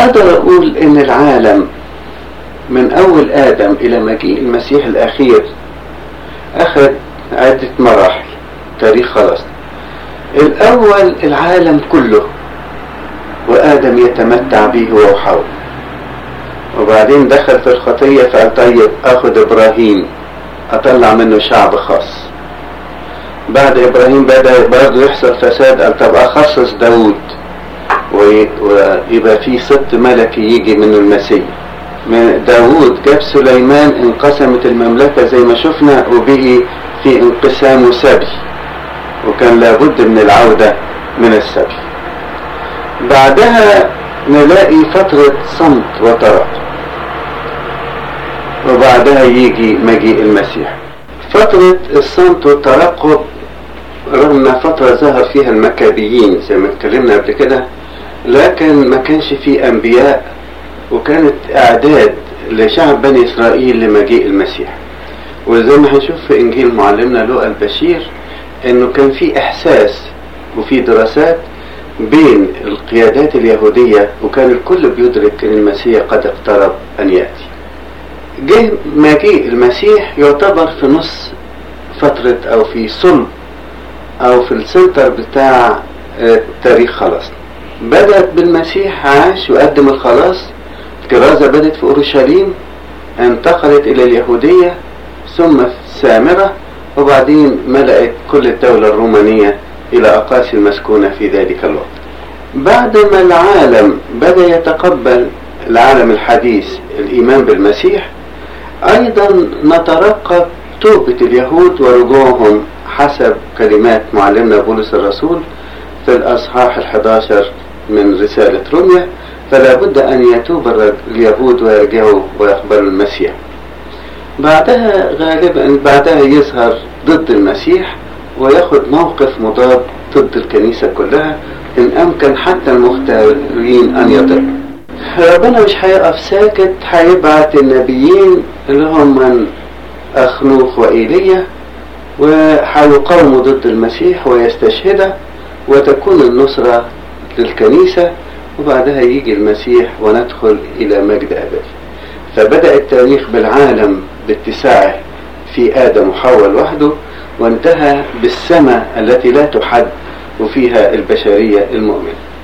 أقدر أقول إن العالم من أول آدم إلى مجيء المسيح الأخير أخذ عدة مراحل تاريخ خلاص الأول العالم كله وآدم يتمتع به هو وحواء وبعدين دخل في الخطية فقال طيب أخذ إبراهيم أطلع منه شعب خاص بعد إبراهيم بدأ برضه يحصل فساد قال طب أخصص داود ويبقى في ست ملكي يجي منه المسيح من داود جاب سليمان انقسمت المملكة زي ما شفنا وبقي في انقسام وسبي وكان لابد من العودة من السبي بعدها نلاقي فترة صمت وترقب وبعدها يجي مجيء المسيح فترة الصمت والترقب رغم انها فترة ظهر فيها المكابيين زي ما اتكلمنا قبل كده لكن ما كانش فيه انبياء وكانت اعداد لشعب بني اسرائيل لمجيء المسيح وزي ما هنشوف في انجيل معلمنا لوقا البشير انه كان في احساس وفي دراسات بين القيادات اليهودية وكان الكل بيدرك ان المسيح قد اقترب ان يأتي جه مجيء المسيح يعتبر في نص فترة او في صلب او في السنتر بتاع تاريخ خلاص بدأت بالمسيح عاش وقدم الخلاص الكرازة بدأت في أورشليم انتقلت إلى اليهودية ثم في السامرة وبعدين ملأت كل الدولة الرومانية إلى أقاصي المسكونة في ذلك الوقت بعد ما العالم بدأ يتقبل العالم الحديث الإيمان بالمسيح أيضا نترقب توبة اليهود ورجوعهم حسب كلمات معلمنا بولس الرسول في الأصحاح الحداشر من رسالة روميا فلا بد أن يتوب اليهود ويرجعوا ويقبلوا المسيح بعدها غالبا بعدها يظهر ضد المسيح وياخد موقف مضاد ضد الكنيسة كلها إن أمكن حتى المختارين أن يضلوا ربنا مش هيقف ساكت هيبعت النبيين اللي هم من أخنوخ وإيليا وهيقاوموا ضد المسيح ويستشهده وتكون النصرة للكنيسة وبعدها يجي المسيح وندخل إلى مجد أبدي فبدأ التاريخ بالعالم باتساعه في آدم وحواء لوحده وانتهى بالسماء التي لا تحد وفيها البشرية المؤمنة